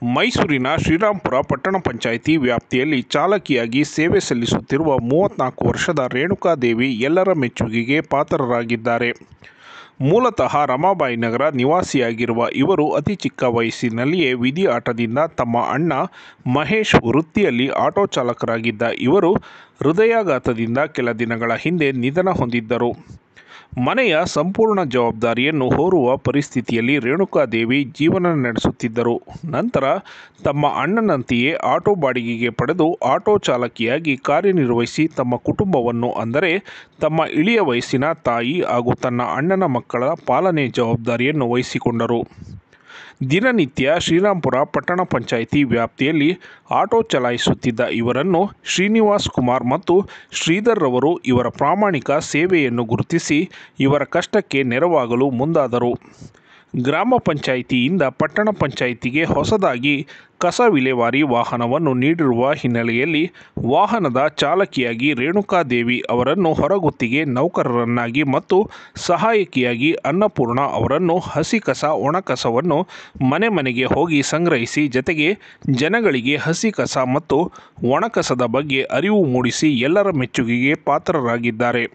ಮೈಸೂರಿನ ಶ್ರೀರಾಂಪುರ ಪಟ್ಟಣ ಪಂಚಾಯಿತಿ ವ್ಯಾಪ್ತಿಯಲ್ಲಿ ಚಾಲಕಿಯಾಗಿ ಸೇವೆ ಸಲ್ಲಿಸುತ್ತಿರುವ ಮೂವತ್ತ್ನಾಲ್ಕು ವರ್ಷದ ರೇಣುಕಾದೇವಿ ಎಲ್ಲರ ಮೆಚ್ಚುಗೆಗೆ ಪಾತ್ರರಾಗಿದ್ದಾರೆ ಮೂಲತಃ ರಮಾಬಾಯಿ ನಗರ ನಿವಾಸಿಯಾಗಿರುವ ಇವರು ಅತಿ ಚಿಕ್ಕ ವಯಸ್ಸಿನಲ್ಲಿಯೇ ವಿಧಿ ಆಟದಿಂದ ತಮ್ಮ ಅಣ್ಣ ಮಹೇಶ್ ವೃತ್ತಿಯಲ್ಲಿ ಆಟೋ ಚಾಲಕರಾಗಿದ್ದ ಇವರು ಹೃದಯಾಘಾತದಿಂದ ಕೆಲ ದಿನಗಳ ಹಿಂದೆ ನಿಧನ ಹೊಂದಿದ್ದರು ಮನೆಯ ಸಂಪೂರ್ಣ ಜವಾಬ್ದಾರಿಯನ್ನು ಹೊರುವ ಪರಿಸ್ಥಿತಿಯಲ್ಲಿ ರೇಣುಕಾದೇವಿ ಜೀವನ ನಡೆಸುತ್ತಿದ್ದರು ನಂತರ ತಮ್ಮ ಅಣ್ಣನಂತೆಯೇ ಆಟೋ ಬಾಡಿಗೆಗೆ ಪಡೆದು ಆಟೋ ಚಾಲಕಿಯಾಗಿ ಕಾರ್ಯನಿರ್ವಹಿಸಿ ತಮ್ಮ ಕುಟುಂಬವನ್ನು ಅಂದರೆ ತಮ್ಮ ಇಳಿಯ ವಯಸ್ಸಿನ ತಾಯಿ ಹಾಗೂ ತನ್ನ ಅಣ್ಣನ ಮಕ್ಕಳ ಪಾಲನೆ ಜವಾಬ್ದಾರಿಯನ್ನು ವಹಿಸಿಕೊಂಡರು ದಿನನಿತ್ಯ ಶ್ರೀರಾಂಪುರ ಪಟ್ಟಣ ಪಂಚಾಯಿತಿ ವ್ಯಾಪ್ತಿಯಲ್ಲಿ ಆಟೋ ಚಲಾಯಿಸುತ್ತಿದ್ದ ಇವರನ್ನು ಶ್ರೀನಿವಾಸ್ ಕುಮಾರ್ ಮತ್ತು ಶ್ರೀಧರ್ ರವರು ಇವರ ಪ್ರಾಮಾಣಿಕ ಸೇವೆಯನ್ನು ಗುರುತಿಸಿ ಇವರ ಕಷ್ಟಕ್ಕೆ ನೆರವಾಗಲು ಮುಂದಾದರು ಗ್ರಾಮ ಪಂಚಾಯಿತಿಯಿಂದ ಪಟ್ಟಣ ಪಂಚಾಯಿತಿಗೆ ಹೊಸದಾಗಿ ಕಸ ವಿಲೇವಾರಿ ವಾಹನವನ್ನು ನೀಡಿರುವ ಹಿನ್ನೆಲೆಯಲ್ಲಿ ವಾಹನದ ಚಾಲಕಿಯಾಗಿ ರೇಣುಕಾದೇವಿ ಅವರನ್ನು ಹೊರಗುತ್ತಿಗೆ ನೌಕರರನ್ನಾಗಿ ಮತ್ತು ಸಹಾಯಕಿಯಾಗಿ ಅನ್ನಪೂರ್ಣ ಅವರನ್ನು ಹಸಿ ಕಸ ಒಣ ಕಸವನ್ನು ಮನೆ ಮನೆಗೆ ಹೋಗಿ ಸಂಗ್ರಹಿಸಿ ಜತೆಗೆ ಜನಗಳಿಗೆ ಹಸಿ ಕಸ ಮತ್ತು ಒಣ ಕಸದ ಬಗ್ಗೆ ಅರಿವು ಮೂಡಿಸಿ ಎಲ್ಲರ ಮೆಚ್ಚುಗೆಗೆ ಪಾತ್ರರಾಗಿದ್ದಾರೆ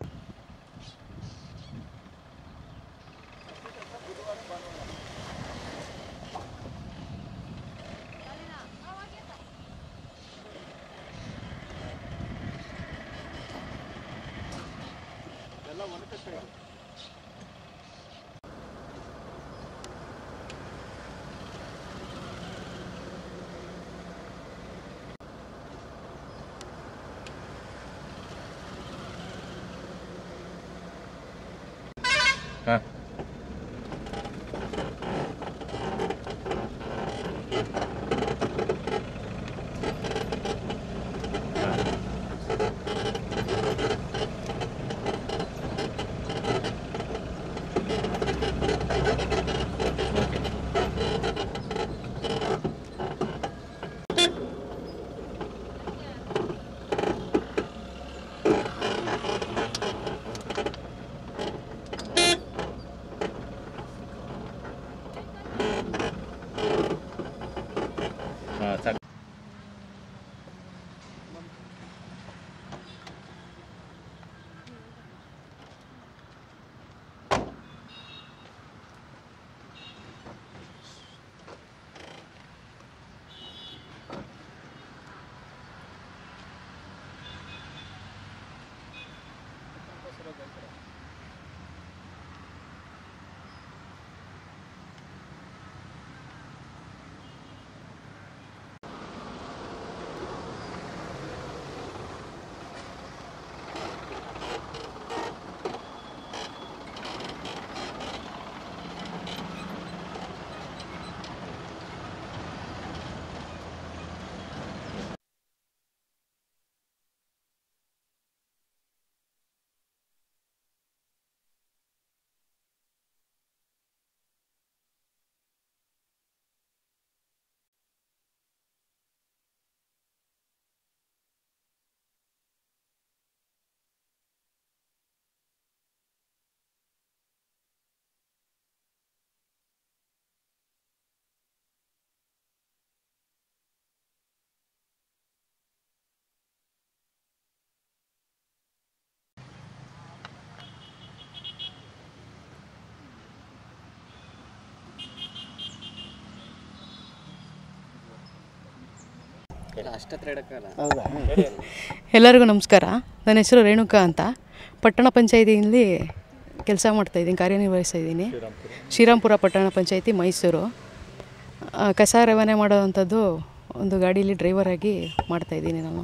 ಹಾಂ ಹಾಂ ಸಾಕು ಎಲ್ಲರಿಗೂ ನಮಸ್ಕಾರ ನನ್ನ ಹೆಸರು ರೇಣುಕಾ ಅಂತ ಪಟ್ಟಣ ಪಂಚಾಯತಿಯಲ್ಲಿ ಕೆಲಸ ಮಾಡ್ತಾಯಿದ್ದೀನಿ ಕಾರ್ಯನಿರ್ವಹಿಸ್ತಾ ಇದ್ದೀನಿ ಶ್ರೀರಾಂಪುರ ಪಟ್ಟಣ ಪಂಚಾಯತಿ ಮೈಸೂರು ಆ, ಕಸ ರವಾನೆ ಮಾಡೋವಂಥದ್ದು ಒಂದು ಗಾಡೀಲಿ ಡ್ರೈವರಾಗಿ ಮಾಡ್ತಾಯಿದ್ದೀನಿ ನಾನು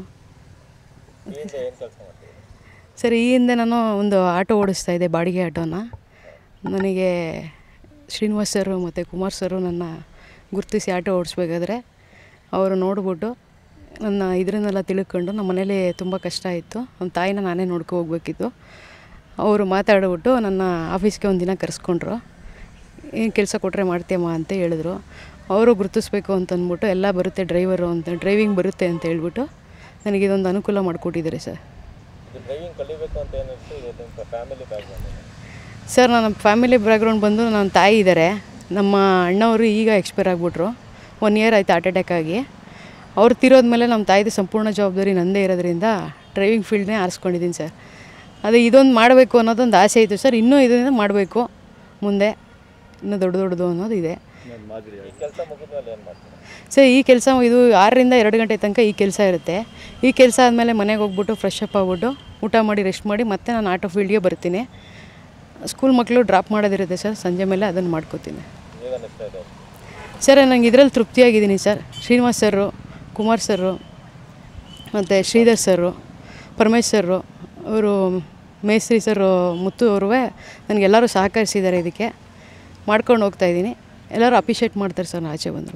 ಸರ್ ಈ ಹಿಂದೆ ನಾನು ಒಂದು ಆಟೋ ಓಡಿಸ್ತಾ ಇದ್ದೆ ಬಾಡಿಗೆ ಆಟೋನ ನನಗೆ ಶ್ರೀನಿವಾಸ್ ಸರು ಮತ್ತು ಕುಮಾರ್ ಸರು ನನ್ನ ಗುರುತಿಸಿ ಆಟೋ ಓಡಿಸ್ಬೇಕಾದ್ರೆ ಅವರು ನೋಡ್ಬಿಟ್ಟು ನನ್ನ ಇದನ್ನೆಲ್ಲ ತಿಳ್ಕೊಂಡು ನಮ್ಮ ಮನೇಲಿ ತುಂಬ ಕಷ್ಟ ಇತ್ತು ನಮ್ಮ ತಾಯಿನ ನಾನೇ ನೋಡ್ಕೊ ಹೋಗ್ಬೇಕಿತ್ತು ಅವರು ಮಾತಾಡ್ಬಿಟ್ಟು ನನ್ನ ಆಫೀಸ್ಗೆ ಒಂದಿನ ಕರೆಸ್ಕೊಂಡ್ರು ಏನು ಕೆಲಸ ಕೊಟ್ಟರೆ ಮಾಡ್ತೀಯಮ್ಮ ಅಂತ ಹೇಳಿದ್ರು ಅವರು ಗುರುತಿಸ್ಬೇಕು ಅಂತ ಅಂದ್ಬಿಟ್ಟು ಎಲ್ಲ ಬರುತ್ತೆ ಡ್ರೈವರು ಅಂತ ಡ್ರೈವಿಂಗ್ ಬರುತ್ತೆ ಅಂತ ಹೇಳ್ಬಿಟ್ಟು ನನಗೆ ಇದೊಂದು ಅನುಕೂಲ ಮಾಡಿಕೊಟ್ಟಿದ್ದಾರೆ ಸರ್ ಡ್ರೈವಿಂಗ್ ಕಲಿಬೇಕು ಅಂತ ಏನಿತ್ತು ಇದು ನಿಮ್ಮ ಫ್ಯಾಮಿಲಿ ಬ್ಯಾಕ್ಗ್ರೌಂಡ್ ಸರ್ ನನ್ನ ಫ್ಯಾಮಿಲಿ ಬ್ಯಾಕ್ಗ್ರೌಂಡ್ ಬಂದು ನನ್ನ ತಾಯಿ ಇದ್ದಾರೆ ನಮ್ಮ ಅಣ್ಣವರು ಈಗ ಎಕ್ಸ್ಪೈರ್ ಆಗಿಬಿಟ್ರು ಒನ್ ಇಯರ್ ಆಯಿತು ಹಾರ್ಟ್ ಅಟ್ಯಾಕ್ ಆಗಿ ಅವ್ರು ತೀರೋದ್ಮೇಲೆ ನಮ್ಮ ತಾಯಿದು ಸಂಪೂರ್ಣ ಜವಾಬ್ದಾರಿ ನಂದೇ ಇರೋದ್ರಿಂದ ಡ್ರೈವಿಂಗ್ ಫೀಲ್ಡ್ನೇ ಆರಿಸ್ಕೊಂಡಿದ್ದೀನಿ ಸರ್ ಅದೇ ಇದೊಂದು ಮಾಡಬೇಕು ಅನ್ನೋದೊಂದು ಆಸೆ ಇತ್ತು ಸರ್ ಇನ್ನೂ ಇದರಿಂದ ಮಾಡಬೇಕು ಮುಂದೆ ಇನ್ನೂ ದೊಡ್ಡ ದೊಡ್ಡದು ಅನ್ನೋದು ಇದೆ ಈ ಕೆಲಸ ಮುಗಿದ್ಮೇಲೆ ಏನು ಮಾಡ್ತೀರಾ ಸರ್ ಈ ಕೆಲಸ ಇದು ಆರರಿಂದ ಎರಡು ಗಂಟೆ ತನಕ ಈ ಕೆಲಸ ಇರುತ್ತೆ ಈ ಕೆಲಸ ಆದಮೇಲೆ ಮನೆಗೆ ಹೋಗ್ಬಿಟ್ಟು ಫ್ರೆಶ್ ಅಪ್ ಆಗ್ಬಿಟ್ಟು ಊಟ ಮಾಡಿ ರೆಸ್ಟ್ ಮಾಡಿ ಮತ್ತೆ ನಾನು ಆಟೋ ಫೀಲ್ಡ್ಗೆ ಬರ್ತೀನಿ ಸ್ಕೂಲ್ ಮಕ್ಕಳು ಡ್ರಾಪ್ ಮಾಡೋದಿರುತ್ತೆ ಸರ್ ಸಂಜೆ ಮೇಲೆ ಅದನ್ನು ಮಾಡ್ಕೋತೀನಿ ಈಗ ಅನಿಸ್ತಾ ಇದೆ ಸರ್ ನಂಗೆ ಇದರಲ್ಲಿ ತೃಪ್ತಿಯಾಗಿದ್ದೀನಿ sir Srinivas sir Kumar sir ಮತ್ತು ಶ್ರೀಧರ್ ಸರು ಪರಮೇಶ್ ಸರು ಅವರು ಮೇಸ್ತ್ರಿ ಸರು ಮುತ್ತು ಅವರು ನನಗೆಲ್ಲರೂ ಸಹಕರಿಸಿದ್ದಾರೆ ಇದಕ್ಕೆ ಮಾಡ್ಕೊಂಡು ಹೋಗ್ತಾ ಇದ್ದೀನಿ ಎಲ್ಲರೂ ಅಪ್ರಿಷಿಯೇಟ್ ಮಾಡ್ತಾರೆ ಸರ್ ನಾನು ಆಚೆ ಬಂದರು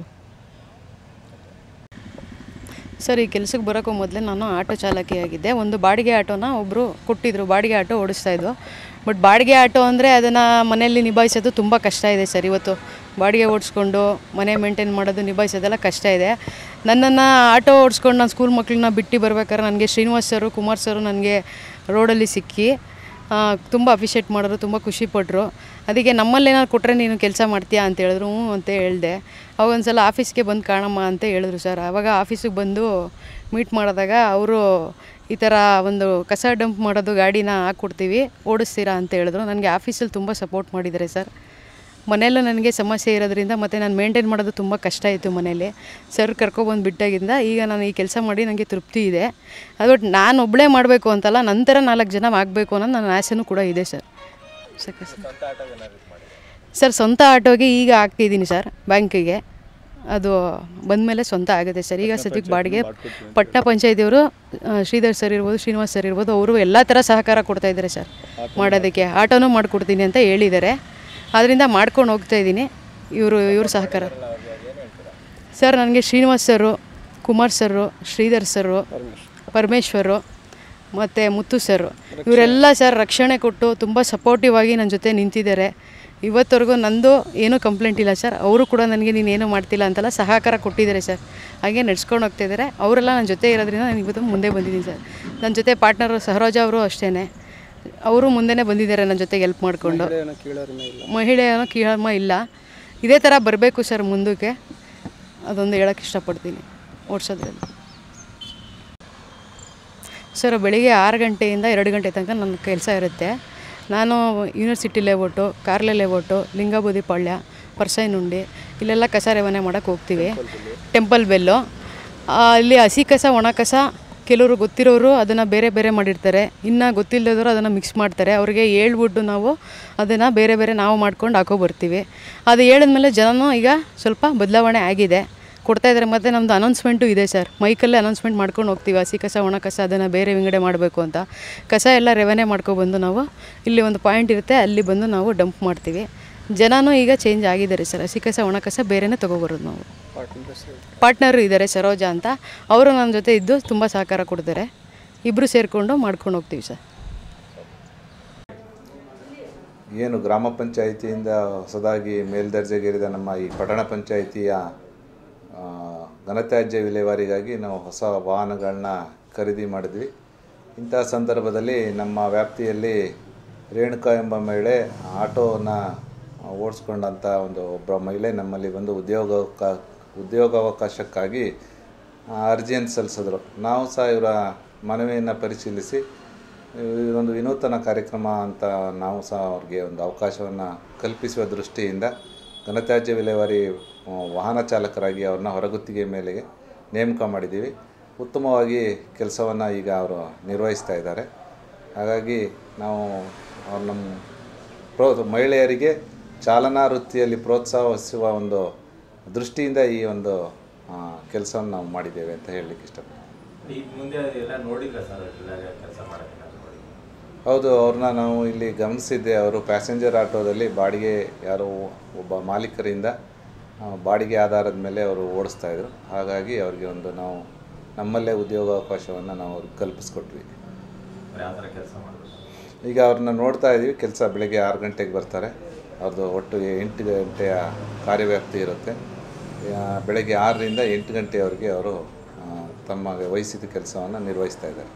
ಸರ್ ಈ ಕೆಲಸಕ್ಕೆ ಬರೋಕ್ಕೂ ಮೊದಲೇ ನಾನು ಆಟೋ ಚಾಲಕಿಯಾಗಿದ್ದೆ ಒಂದು ಬಾಡಿಗೆ ಆಟೋನ ಒಬ್ಬರು ಕೊಟ್ಟಿದ್ದರು ಬಾಡಿಗೆ ಆಟೋ ಓಡಿಸ್ತಾ ಇದ್ವು ಬಟ್ ಬಾಡಿಗೆ ಆಟೋ ಅಂದರೆ ಅದನ್ನು ಮನೆಯಲ್ಲಿ ನಿಭಾಯಿಸೋದು ತುಂಬ ಕಷ್ಟ ಇದೆ ಸರ್ ಇವತ್ತು ಬಾಡಿಗೆ ಓಡಿಸ್ಕೊಂಡು ಮನೆ ಮೇಂಟೈನ್ ಮಾಡೋದು ನಿಭಾಯಿಸೋದೆಲ್ಲ ಕಷ್ಟ ಇದೆ ನನ್ನನ್ನು ಆಟೋ ಓಡಿಸ್ಕೊಂಡು ನಾನು ಸ್ಕೂಲ್ ಮಕ್ಕಳನ್ನ ಬಿಟ್ಟು ಬರ್ಬೇಕಾದ್ರೆ ನನಗೆ ಶ್ರೀನಿವಾಸ್ ಸರು ಕುಮಾರ್ ಸರು ನನಗೆ ರೋಡಲ್ಲಿ ಸಿಕ್ಕಿ ತುಂಬ ಅಪ್ರಿಷಿಯೇಟ್ ಮಾಡಿದ್ರು ತುಂಬ ಖುಷಿಪಟ್ಟರು ಅದಕ್ಕೆ ನಮ್ಮಲ್ಲಿ ಏನಾದ್ರು ಕೊಟ್ಟರೆ ನೀನು ಕೆಲಸ ಮಾಡ್ತೀಯಾ ಅಂತ ಹೇಳಿದ್ರು ಹ್ಞೂ ಅಂತ ಹೇಳಿದೆ ಅವಾಗ ಒಂದು ಸಲ ಆಫೀಸ್ಗೆ ಬಂದು ಕಾಣಮ್ಮ ಅಂತ ಹೇಳಿದ್ರು ಸರ್ ಆವಾಗ ಆಫೀಸಿಗೆ ಬಂದು ಮೀಟ್ ಮಾಡಿದಾಗ ಅವರು ಈ ಥರ ಒಂದು ಕಸ ಡಂಪ್ ಮಾಡೋದು ಗಾಡಿನ ಹಾಕ್ಕೊಡ್ತೀವಿ ಓಡಿಸ್ತೀರಾ ಅಂತ ಹೇಳಿದ್ರು ನನಗೆ ಆಫೀಸಲ್ಲಿ ತುಂಬ ಸಪೋರ್ಟ್ ಮಾಡಿದ್ದಾರೆ ಸರ್ ಮನೆಯಲ್ಲೂ ನನಗೆ ಸಮಸ್ಯೆ ಇರೋದ್ರಿಂದ ಮತ್ತು ನಾನು ಮೇಂಟೈನ್ ಮಾಡೋದು ತುಂಬ ಕಷ್ಟ ಇತ್ತು ಮನೇಲಿ ಸರ್ ಕರ್ಕೊಬಂದು ಬಿಟ್ಟಾಗಿಂದ ಈಗ ನಾನು ಈ ಕೆಲಸ ಮಾಡಿ ನನಗೆ ತೃಪ್ತಿ ಇದೆ ಅದು ಒಟ್ಟು ನಾನು ಒಬ್ಬಳೇ ಮಾಡಬೇಕು ಅಂತಲ್ಲ ನಂತರ ನಾಲ್ಕು ಜನ ಆಗಬೇಕು ಅನ್ನೋದು ನನ್ನ ಆಸೆನೂ ಕೂಡ ಇದೆ ಸರ್ ಸಾಕ ಸರ್ ಸ್ವಂತ ಆಟೋ ಏನಾದ್ರು ಮಾಡಿದ್ರೆ ಸರ್ ಸ್ವಂತ ಆಟೋಗೆ ಈಗ ಹಾಕ್ತಿದ್ದೀನಿ ಸರ್ ಬ್ಯಾಂಕಿಗೆ ಅದು ಬಂದಮೇಲೆ ಸ್ವಂತ ಆಗುತ್ತೆ ಸರ್ ಈಗ ಸದ್ಯಕ್ಕೆ ಬಾಡಿಗೆ ಪಟ್ಟಣ ಪಂಚಾಯತಿಯವರು ಶ್ರೀಧರ್ ಸರ್ ಇರ್ಬೋದು ಶ್ರೀನಿವಾಸ್ ಸರ್ ಇರ್ಬೋದು ಅವರು ಎಲ್ಲ ಥರ ಸಹಕಾರ ಕೊಡ್ತಾ ಇದ್ದಾರೆ ಸರ್ ಮಾಡೋದಕ್ಕೆ ಆಟೋನೂ ಮಾಡಿಕೊಡ್ತೀನಿ ಅಂತ ಹೇಳಿದ್ದಾರೆ ಅದರಿಂದ ಮಾಡ್ಕೊಂಡು ಹೋಗ್ತಾ ಇದ್ದೀನಿ ಇವರು ಇವ್ರ ಸಹಕಾರ ಸರ್ ನನಗೆ ಶ್ರೀನಿವಾಸ್ ಸರು ಕುಮಾರ್ ಸರು ಶ್ರೀಧರ್ ಸರು ಪರಮೇಶ್ವರು ಮತ್ತು ಮುತ್ತು ಸರು ಇವರೆಲ್ಲ ಸರ್ ರಕ್ಷಣೆ ಕೊಟ್ಟು ತುಂಬ ಸಪೋರ್ಟಿವ್ ಆಗಿ ನನ್ನ ಜೊತೆ ನಿಂತಿದ್ದಾರೆ ಇವತ್ತವರೆಗೂ ನಂದು ಏನೂ ಕಂಪ್ಲೇಂಟ್ ಇಲ್ಲ ಸರ್ ಅವರು ಕೂಡ ನನಗೆ ನೀನು ಏನೂ ಮಾಡ್ತಿಲ್ಲ ಅಂತೆಲ್ಲ ಸಹಕಾರ ಕೊಟ್ಟಿದ್ದಾರೆ ಸರ್ ಹಾಗೆ ನಡ್ಸ್ಕೊಂಡು ಹೋಗ್ತಾ ಇದ್ದಾರೆ ಅವರೆಲ್ಲ ನನ್ನ ಜೊತೆ ಇರೋದ್ರಿಂದ ನಾನು ಇವತ್ತು ಮುಂದೆ ಬಂದಿದ್ದೀನಿ ಸರ್ ನನ್ನ ಜೊತೆ ಪಾರ್ಟ್ನರು ಸಹರೋಜ ಅವರು ಅಷ್ಟೇ ಅವರು ಮುಂದೆನೇ ಬಂದಿದ್ದಾರೆ ನನ್ನ ಜೊತೆಗೆ ಹೆಲ್ಪ್ ಮಾಡಿಕೊಂಡು ಮಹಿಳೆ ಅನ್ನೋ ಕೀಳಮ್ಮ ಇಲ್ಲ ಇದೇ ಥರ ಬರಬೇಕು ಸರ್ ಮುಂದಕ್ಕೆ ಅದೊಂದು ಹೇಳೋಕ್ಕೆ ಇಷ್ಟಪಡ್ತೀನಿ ಓಡಿಸೋದ್ರಲ್ಲಿ ಸರ್ ಬೆಳಿಗ್ಗೆ ಆರು ಗಂಟೆಯಿಂದ ಎರಡು ಗಂಟೆ ತನಕ ನನ್ನ ಕೆಲಸ ಇರುತ್ತೆ ನಾನು university layout Karle layout Lingabudi Palya ಪರ್ಸೈನುಂಡಿ ಇಲ್ಲೆಲ್ಲ ಕಸ ರೇವನೆ ಮಾಡೋಕ್ಕೆ ಹೋಗ್ತೀವಿ ಟೆಂಪಲ್ ಬೆಲ್ಲು ಆ, ಇಲ್ಲಿ ಹಸಿ ಕಸ ಒಣ ಕಸ ಕೆಲವರು ಗೊತ್ತಿರೋರು ಅದನ್ನು ಬೇರೆ ಬೇರೆ ಮಾಡಿರ್ತಾರೆ ಇನ್ನು ಗೊತ್ತಿಲ್ಲದವರು ಅದನ್ನು ಮಿಕ್ಸ್ ಮಾಡ್ತಾರೆ ಅವ್ರಿಗೆ ಹೇಳ್ಬಿಟ್ಟು ನಾವು ಅದನ್ನು ಬೇರೆ ಬೇರೆ ನಾವು ಮಾಡ್ಕೊಂಡು ಹಾಕೋ ಬರ್ತೀವಿ ಅದು ಹೇಳಿದ್ಮೇಲೆ ಜನನೂ ಈಗ ಸ್ವಲ್ಪ ಬದಲಾವಣೆ ಆಗಿದೆ ಕೊಡ್ತಾ ಇದ್ದಾರೆ ಮತ್ತು ನಮ್ಮದು ಅನೌನ್ಸ್ಮೆಂಟು ಇದೆ ಸರ್ ಮೈಕಲ್ಲೇ ಅನೌನ್ಸ್ಮೆಂಟ್ ಮಾಡ್ಕೊಂಡು ಹೋಗ್ತೀವಿ ಹಸಿ ಕಸ ಒಣ ಕಸ ಅದನ್ನು ಬೇರೆ ವಿಂಗಡೆ ಮಾಡಬೇಕು ಅಂತ ಕಸ ಎಲ್ಲ ರೆವೆನೆ ಮಾಡ್ಕೊಬಂದು ನಾವು ಇಲ್ಲಿ ಒಂದು ಪಾಯಿಂಟ್ ಇರುತ್ತೆ ಅಲ್ಲಿ ಬಂದು ನಾವು ಡಂಪ್ ಮಾಡ್ತೀವಿ ಜನನೂ ಈಗ ಚೇಂಜ್ ಆಗಿದ್ದಾರೆ ಸರ್ ಹಸಿ ಕಸ ಒಣ ಕಸ ಬೇರೆನೇ ತೊಗೊಬರೋದು ನಾವು ಪಾರ್ಟ್ನರು ಇದ್ದಾರೆ ಸರೋಜಾ ಅಂತ ಅವರು ನನ್ನ ಜೊತೆ ಇದ್ದು ತುಂಬ ಸಹಕಾರ ಕೊಡ್ತಾರೆ ಇಬ್ಬರು ಸೇರಿಕೊಂಡು ಮಾಡ್ಕೊಂಡು ಹೋಗ್ತೀವಿ ಸರ್ ಏನು ಗ್ರಾಮ ಪಂಚಾಯಿತಿಯಿಂದ ಹೊಸದಾಗಿ ಮೇಲ್ದರ್ಜೆಗೇರಿದ ನಮ್ಮ ಈ ಪಟ್ಟಣ ಪಂಚಾಯಿತಿಯ ಆ, ಘನತ್ಯಾಜ್ಯ ವಿಲೇವಾರಿಗಾಗಿ ನಾವು ಹೊಸ ವಾಹನಗಳನ್ನ ಖರೀದಿ ಮಾಡಿದ್ವಿ ಇಂಥ ಸಂದರ್ಭದಲ್ಲಿ ನಮ್ಮ ವ್ಯಾಪ್ತಿಯಲ್ಲಿ ರೇಣುಕಾ ಎಂಬ ಮಹಿಳೆ ಆಟೋನ ಓಡಿಸ್ಕೊಂಡಂಥ ಒಂದು ಒಬ್ಬ ಮಹಿಳೆ ನಮ್ಮಲ್ಲಿ ಬಂದು ಉದ್ಯೋಗ ಉದ್ಯೋಗಾವಕಾಶಕ್ಕಾಗಿ ಆ, ಅರ್ಜಿಯನ್ನು ಸಲ್ಲಿಸಿದ್ರು ನಾವು ಸಹ ಇವರ ಮನವಿಯನ್ನು ಪರಿಶೀಲಿಸಿ ಇದೊಂದು ವಿನೂತನ ಕಾರ್ಯಕ್ರಮ ಅಂತ ನಾವು ಸಹ ಅವ್ರಿಗೆ ಒಂದು ಅವಕಾಶವನ್ನು ಕಲ್ಪಿಸುವ ದೃಷ್ಟಿಯಿಂದ ಘನತ್ಯಾಜ್ಯ ವಿಲೇವಾರಿ ಆ, ವಾಹನ ಚಾಲಕರಾಗಿ ಅವ್ರನ್ನ ಹೊರಗುತ್ತಿಗೆ ಮೇಲೆ ನೇಮಕ ಮಾಡಿದ್ದೀವಿ ಉತ್ತಮವಾಗಿ ಕೆಲಸವನ್ನು ಈಗ ಅವರು ನಿರ್ವಹಿಸ್ತಾ ಇದ್ದಾರೆ ಹಾಗಾಗಿ ನಾವು ಅವ್ರು ನಮ್ಮ ಪ್ರೋ ಮಹಿಳೆಯರಿಗೆ ಚಾಲನಾ ವೃತ್ತಿಯಲ್ಲಿ ಪ್ರೋತ್ಸಾಹಿಸುವ ಒಂದು ದೃಷ್ಟಿಯಿಂದ ಈ ಒಂದು ಕೆಲಸವನ್ನು ನಾವು ಮಾಡಿದ್ದೇವೆ ಅಂತ ಹೇಳಲಿಕ್ಕೆ ಇಷ್ಟಪಡ್ತೀನಿ ಈಗ ಮುಂದೆ ಎಲ್ಲ ನೋಡಿಲ್ಲ ಸರ್ ಕೆಲಸ ಮಾಡೋಕ್ಕೆ ನೋಡಿ ಹೌದು ಅವ್ರನ್ನ ನಾವು ಇಲ್ಲಿ ಗಮನಿಸಿದ್ದೆ ಅವರು ಪ್ಯಾಸೆಂಜರ್ ಆಟೋದಲ್ಲಿ ಬಾಡಿಗೆ ಯಾರೋ ಒಬ್ಬ ಮಾಲೀಕರಿಂದ ಆ, ಬಾಡಿಗೆ ಆಧಾರದ ಮೇಲೆ ಅವರು ಓಡಿಸ್ತಾ ಇದ್ರು ಹಾಗಾಗಿ ಅವ್ರಿಗೆ ಒಂದು ನಾವು ನಮ್ಮಲ್ಲೇ ಉದ್ಯೋಗಾವಕಾಶವನ್ನು ನಾವು ಅವ್ರಿಗೆ ಕಲ್ಪಿಸ್ಕೊಟ್ವಿ ಯಾವ ಥರ ಕೆಲಸ ಮಾಡಬೇಕು ಈಗ ಅವ್ರನ್ನ ನೋಡ್ತಾ ಇದ್ದೀವಿ ಕೆಲಸ ಬೆಳಗ್ಗೆ ಆರು ಗಂಟೆಗೆ ಬರ್ತಾರೆ ಅವ್ರದ್ದು ಒಟ್ಟು ಎಂಟು ಗಂಟೆಯ ಕಾರ್ಯವ್ಯಾಪ್ತಿ ಇರುತ್ತೆ ಆ, ಬೆಳಗ್ಗೆ ಆರರಿಂದ ಎಂಟು ಗಂಟೆಯವರೆಗೆ ಅವರು ಆ, ತಮ್ಮ ವಹಿಸಿದ ಕೆಲಸವನ್ನು ನಿರ್ವಹಿಸ್ತಾ ಇದ್ದಾರೆ